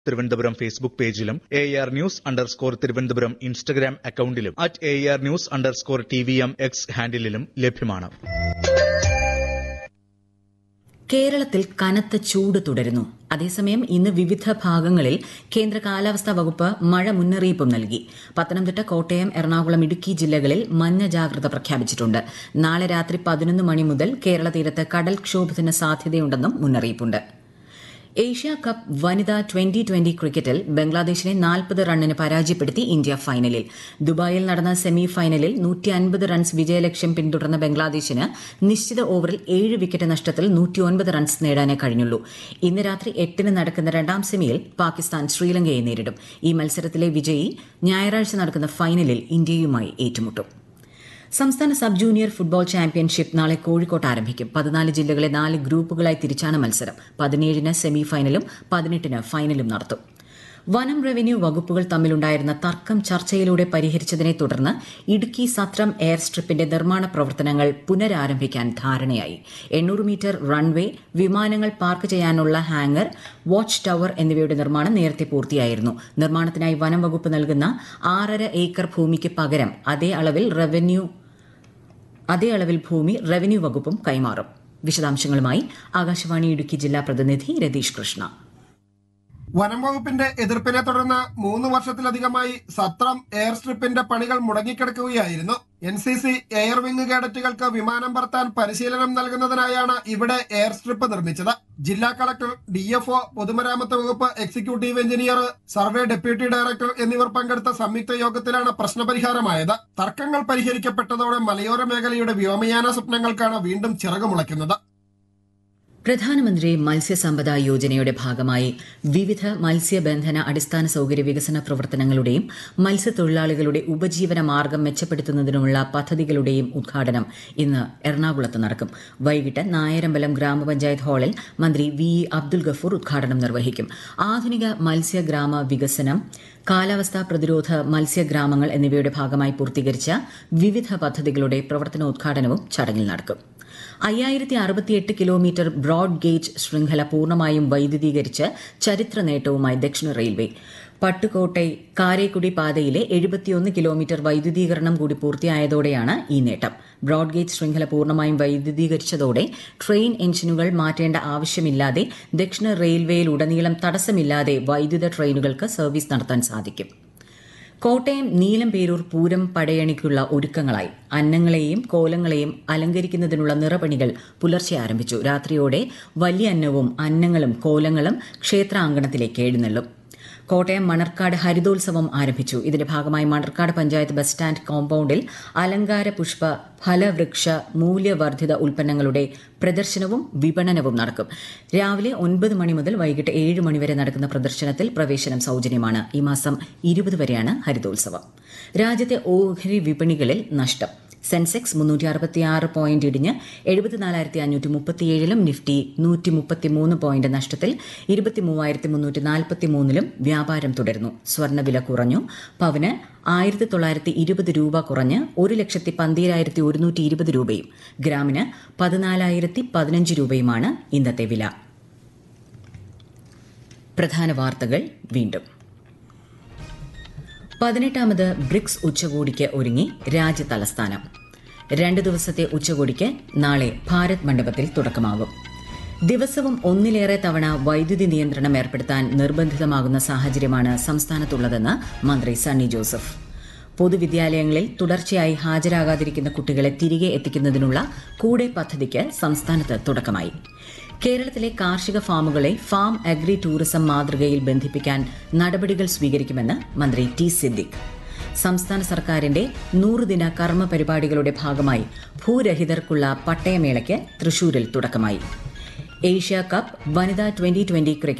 Thiruvananthapuram Facebook പേജിലും A R news underscore Thiruvananthapuram Instagram അക്കൌണ്ടിലും at A R news underscore T V M X ഹാൻഡിലും ലഭ്യമാണ് കേരളത്തിൽ കനത്ത ചൂട് തുടരുന്നു അതേസമയം ഇന്ന് വിവിധ ഭാഗങ്ങളിൽ കേന്ദ്ര കാലാവസ്ഥാ വകുപ്പ് മഴ മുന്നറിയിപ്പും നൽകി പത്തനംതിട്ട കോട്ടയം എറണാകുളം ഇടുക്കി ജില്ലകളിൽ മഞ്ഞ ജാഗ്രത പ്രഖ്യാപിച്ചിട്ടുണ്ട് നാളെ രാത്രി പതിനൊന്ന് മണി മുതൽ കേരള തീരത്ത് കടൽക്ഷോഭത്തിന് സാധ്യതയുണ്ടെന്നും മുന്നറിയിപ്പുണ്ട് ഏഷ്യ കപ്പ് വനിതാ ട്വന്റി ട്വന്റി ക്രിക്കറ്റിൽ ബംഗ്ലാദേശിനെ നാൽപ്പത് റണ്ണിന് പരാജയപ്പെടുത്തി ഇന്ത്യ ഫൈനലിൽ ദുബായിൽ നടന്ന സെമി ഫൈനലിൽ നൂറ്റി അൻപത് റൺസ് വിജയലക്ഷ്യം പിന്തുടർന്ന ബംഗ്ലാദേശിന് നിശ്ചിത ഓവറിൽ ഏഴ് വിക്കറ്റ് നഷ്ടത്തിൽ നൂറ്റിയൊൻപത് റൺസ് നേടാനേ കഴിഞ്ഞുള്ളൂ ഇന്ന് രാത്രി എട്ടിന് നടക്കുന്ന രണ്ടാം സെമിയിൽ പാകിസ്ഥാൻ ശ്രീലങ്കയെ നേരിടും ഈ മത്സരത്തിലെ വിജയി ഞായറാഴ്ച നടക്കുന്ന ഫൈനലിൽ ഇന്ത്യയുമായി ഏറ്റുമുട്ടും സംസ്ഥാന സബ് ജൂനിയർ ഫുട്ബോൾ ചാമ്പ്യൻഷിപ്പ് നാളെ കോഴിക്കോട്ട് ആരംഭിക്കും പതിനാല് ജില്ലകളെ നാല് ഗ്രൂപ്പുകളായി തിരിച്ചാണ് മത്സരം പതിനേഴിന് സെമി ഫൈനലും പതിനെട്ടിന് ഫൈനലും നടത്തും വനം റവന്യൂ വകുപ്പുകൾ തമ്മിലുണ്ടായിരുന്ന തർക്കം ചർച്ചയിലൂടെ പരിഹരിച്ചതിനെ തുടർന്ന് ഇടുക്കി സത്രം എയർ സ്ട്രിപ്പിന്റെ നിർമ്മാണ പ്രവർത്തനങ്ങൾ പുനരാരംഭിക്കാൻ ധാരണയായി എണ്ണൂറ് മീറ്റർ റൺവേ വിമാനങ്ങൾ പാർക്ക് ചെയ്യാനുള്ള ഹാങ്ങർ വാച്ച് ടവർ എന്നിവയുടെ നിർമ്മാണം നേരത്തെ പൂർത്തിയായിരുന്നു നിർമ്മാണത്തിനായി വനം വകുപ്പ് നൽകുന്ന ആറര ഏക്കർ ഭൂമിക്ക് പകരം അതേ അളവിൽ റവന്യൂ അതേ അളവിൽ ഭൂമി റവന്യൂ വകുപ്പും കൈമാറും വിശദാംശങ്ങളുമായി ആകാശവാണി ഇടുക്കി ജില്ലാ പ്രതിനിധി രതീഷ് കൃഷ്ണ വനം വകുപ്പിന്റെ എതിർപ്പിനെ തുടർന്ന് മൂന്ന് വർഷത്തിലധികമായി സത്രം എയർ സ്ട്രിപ്പിന്റെ പണികൾ മുടങ്ങിക്കിടക്കുകയായിരുന്നു N C C air wing കേഡറ്റുകൾക്ക് വിമാനം പറത്താൻ പരിശീലനം നൽകുന്നതിനായാണ് ഇവിടെ എയർ സ്ട്രിപ്പ് നിർമ്മിച്ചത് ജില്ലാ കളക്ടർ ഡി എഫ് ഒ പൊതുമരാമത്ത് വകുപ്പ് executive engineer survey deputy director എന്നിവർ പങ്കെടുത്ത സംയുക്ത യോഗത്തിലാണ് പ്രശ്നപരിഹാരമായത് തർക്കങ്ങൾ പരിഹരിക്കപ്പെട്ടതോടെ മലയോര മേഖലയുടെ വ്യോമയാന സ്വപ്നങ്ങൾക്കാണ് വീണ്ടും ചിറകുമുളയ്ക്കുന്നത് പ്രധാനമന്ത്രി മത്സ്യസമ്പദ യോജനയുടെ ഭാഗമായി വിവിധ മത്സ്യബന്ധന അടിസ്ഥാന സൌകര്യ വികസന പ്രവർത്തനങ്ങളുടെയും മത്സ്യത്തൊഴിലാളികളുടെ ഉപജീവന മാർഗം മെച്ചപ്പെടുത്തുന്നതിനുമുള്ള പദ്ധതികളുടെയും ഉദ്ഘാടനം ഇന്ന് എറണാകുളത്ത് നടക്കും വൈകിട്ട് നായരമ്പലം ഗ്രാമപഞ്ചായത്ത് ഹാളിൽ മന്ത്രി വി ഇ അബ്ദുൽ ഗഫൂർ ഉദ്ഘാടനം നിർവഹിക്കും ആധുനിക മത്സ്യഗ്രാമ വികസനം കാലാവസ്ഥാ പ്രതിരോധ മത്സ്യഗ്രാമങ്ങൾ എന്നിവയുടെ ഭാഗമായി പൂർത്തീകരിച്ച വിവിധ പദ്ധതികളുടെ പ്രവർത്തനോദ്ഘാടനവും ചടങ്ങിൽ നടക്കും അയ്യായിരത്തി അറുപത്തിയെട്ട് കിലോമീറ്റർ ബ്രോഡ് ഗേജ് ശൃംഖല പൂർണ്ണമായും വൈദ്യുതീകരിച്ച് ചരിത്ര നേട്ടവുമായി ദക്ഷിണ റെയിൽവേ പട്ടുകോട്ടൈ കാരേക്കുടി പാതയിലെ എഴുപത്തിയൊന്ന് കിലോമീറ്റർ വൈദ്യുതീകരണം കൂടി പൂർത്തിയായതോടെയാണ് ഈ നേട്ടം ബ്രോഡ് ഗേജ് ശൃംഖല പൂർണ്ണമായും വൈദ്യുതീകരിച്ചതോടെ ട്രെയിൻ എഞ്ചിനുകൾ മാറ്റേണ്ട ആവശ്യമില്ലാതെ ദക്ഷിണ റെയിൽവേയിലുടനീളം തടസ്സമില്ലാതെ വൈദ്യുത ട്രെയിനുകൾക്ക് സർവീസ് നടത്താൻ സാധിക്കും കോട്ടയം നീലംപേരൂർ പൂരം പടയണിക്കുള്ള ഒരുക്കങ്ങളായി അന്നങ്ങളെയും കോലങ്ങളെയും അലങ്കരിക്കുന്നതിനുള്ള നിറപണികൾ പുലർച്ചെ ആരംഭിച്ചു രാത്രിയോടെ വലിയ അന്നവും അന്നങ്ങളും കോലങ്ങളും ക്ഷേത്രാങ്കണത്തിലേക്ക് എഴുന്നള്ളും കോട്ടയം മണർക്കാട് ഹരിതോത്സവം ആരംഭിച്ചു ഇതിന്റെ ഭാഗമായി മണർക്കാട് പഞ്ചായത്ത് ബസ് സ്റ്റാൻഡ് കോമ്പൌണ്ടിൽ അലങ്കാര പുഷ്പ ഫലവൃക്ഷ മൂല്യവർദ്ധിത ഉൽപ്പന്നങ്ങളുടെ പ്രദർശനവും വിപണനവും നടക്കും രാവിലെ ഒൻപത് മണി മുതൽ വൈകിട്ട് ഏഴ് മണിവരെ നടക്കുന്ന പ്രദർശനത്തിൽ പ്രവേശനം സൌജന്യമാണ് ഈ മാസം ഇരുപത് വരെയാണ് ഹരിതോത്സവം രാജ്യത്തെ ഓഹരി വിപണികളിൽ നഷ്ടം സെൻസെക്സ് മുന്നൂറ്റി അറുപത്തിയാറ് പോയിന്റ് ഇടിഞ്ഞ് എഴുപത്തിനാലായിരത്തി അഞ്ഞൂറ്റി മുപ്പത്തിയേഴിലും നിഫ്റ്റി നൂറ്റി മുപ്പത്തിമൂന്ന് പോയിന്റ് നഷ്ടത്തിൽ ഇരുപത്തിമൂവായിരത്തി മുന്നൂറ്റി നാൽപ്പത്തി മൂന്നിലും വ്യാപാരം തുടരുന്നു സ്വർണ്ണവില കുറഞ്ഞു പവന് ആയിരത്തി തൊള്ളായിരത്തി ഇരുപത് രൂപ കുറഞ്ഞ് ഒരു ലക്ഷത്തി പന്തീരായിരത്തി ഒരുന്നൂറ്റി ഇരുപത് രൂപയും ഗ്രാമിന് പതിനാലായിരത്തി പതിനഞ്ച് രൂപയുമാണ് ഇന്നത്തെ വില പ്രധാന വാർത്തകൾ വീണ്ടും പതിനെട്ടാമത് ബ്രിക്സ് ഉച്ചകോടിക്ക് ഒരുങ്ങി രാജ്യ തലസ്ഥാനം രണ്ട് ദിവസത്തെ ഉച്ചകോടിക്ക് നാളെ ഭാരത് മണ്ഡപത്തിൽ തുടക്കമാകും ദിവസവും ഒന്നിലേറെ തവണ വൈദ്യുതി നിയന്ത്രണം ഏർപ്പെടുത്താൻ നിർബന്ധിതമാകുന്ന സാഹചര്യമാണ് സംസ്ഥാനത്തുള്ളതെന്ന് മന്ത്രി സണ്ണി ജോസഫ് പൊതുവിദ്യാലയങ്ങളിൽ തുടർച്ചയായി ഹാജരാകാതിരിക്കുന്ന കുട്ടികളെ തിരികെ എത്തിക്കുന്നതിനുള്ള കൂടെ പദ്ധതിക്ക് സംസ്ഥാനത്ത് തുടക്കമായി കേരളത്തിലെ കാർഷിക ഫാമുകളെ ഫാം അഗ്രി ടൂറിസം മാതൃകയിൽ ബന്ധിപ്പിക്കാൻ നടപടികൾ സ്വീകരിക്കുമെന്ന് മന്ത്രി ടി സിദ്ദിഖ് സംസ്ഥാന സർക്കാരിന്റെ നൂറുദിന കർമ്മ പരിപാടികളുടെ ഭാഗമായി ഭൂരഹിതർക്കുള്ള പട്ടയമേളയ്ക്ക് തൃശൂരിൽ തുടക്കമായി ഏഷ്യ കപ്പ് വനിതാ ട്വന്റി ട്വന്റി ക്രിക്കറ്റ്